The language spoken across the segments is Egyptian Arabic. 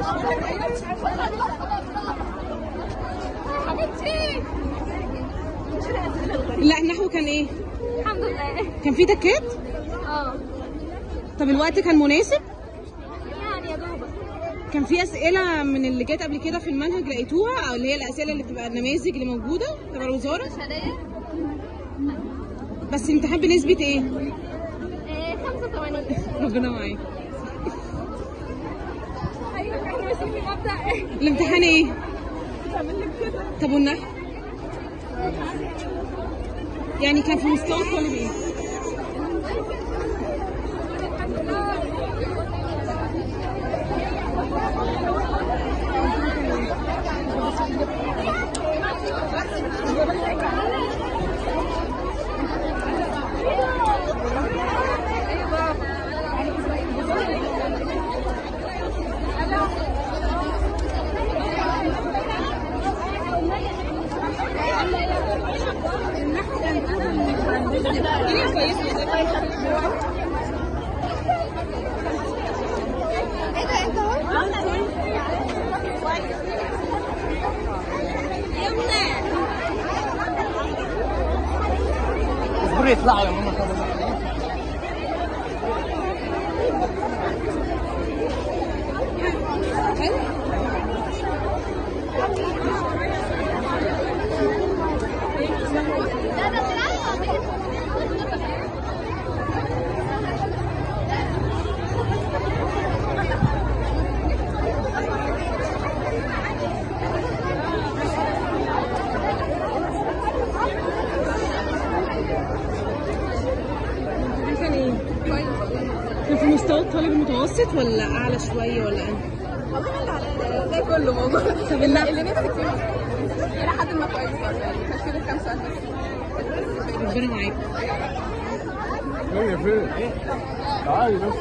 حبيبتي لا النحو كان ايه الحمد لله كان في تكات اه طب الوقت كان مناسب يعني يا دوبك كان في اسئله من اللي جت قبل كده في المنهج لقيتوها او اللي هي الاسئله اللي بتبقى النماذج اللي موجوده تبع الوزاره شهادية بس امتحان بنسبه ايه 85 ربنا معاك ايوه احنا ماشيين في مبدأ ايه الامتحان ايه بعمل لك كده طب والنحو يعني كان في مستوى الطالب ايه ايه ده انت اهو اصبري يطلعوا يا ماما طبعا الامتحان كان ايه كان في مستوى الطالب المتوسط ولا اعلى شويه ولا اقل والله انت على زي كله موجود طب النحو اللي نفسك فيه الى حد ما كويس يعني كان في كام سؤال بس ربنا معاك هي فين؟ تعالي بس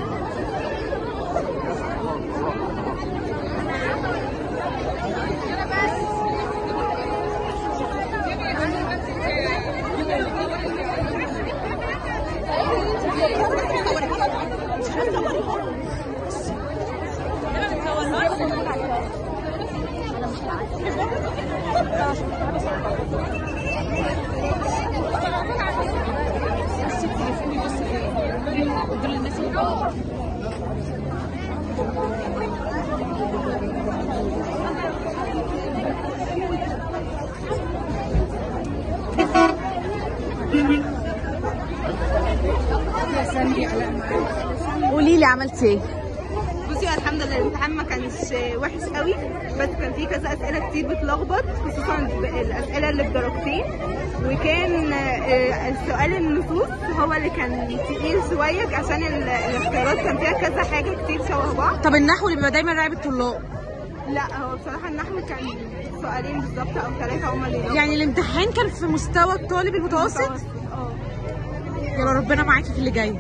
قولي لي عملتي ايه بصي هو الحمد لله الامتحان ما كانش وحش قوي بس كان فيه كذا اسئله كتير بتلخبط خصوصا الاسئله اللي بدرجتين وكان آه، السؤال النصوص هو اللي كان تقيل شويه عشان ال- الاختيارات كان فيها كذا حاجه كتير شبه بعض طب النحو اللي بيبقى دايما راعب الطلاب لا هو بصراحه النحو كان سؤالين بالظبط او ثلاثه هما اللي لخبطوا. يعني الامتحان كان في مستوى الطالب المتوسط اه يلا ربنا معاكي في اللي جاي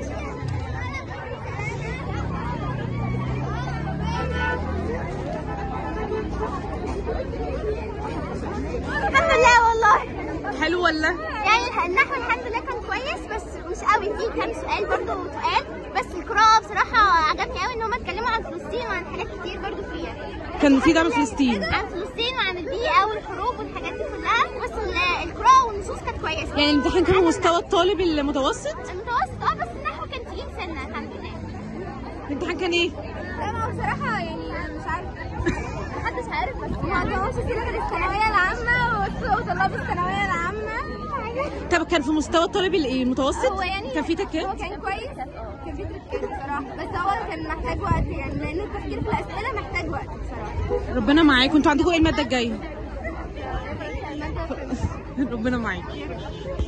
الحمد لله والله حلو ولا يعني النحو الحمد لله كان كويس بس مش قوي في كام سؤال برضو تقال بس القراءة بصراحة عجبني قوي ان هم اتكلموا عن فلسطين وعن حاجات كتير برضو فيها كان في دعم فلسطين عن فلسطين وعن البيئة والحروب والحاجات دي كلها بس ال- القراءة والنصوص كانت كويسة يعني الامتحان كان في مستوى الطالب المتوسط المتوسط اه بس النحو كان تقيل سنة الحمد لله الامتحان كان ايه انا بصراحة يعني مش عارفة محدش عارف بس ما عندهمش كده غير الثانوية العامة وطلاب الثانوية العامة طب كان في مستوى الطالب الايه المتوسط هو يعني كان في هو تكات كان كويس كان في تركيز بصراحة بس هو كان محتاج وقت يعني لأن التفكير في الأسئلة محتاج وقت بصراحة ربنا معاك وانتوا عندكم ايه الماده الجايه المادة ربنا معاك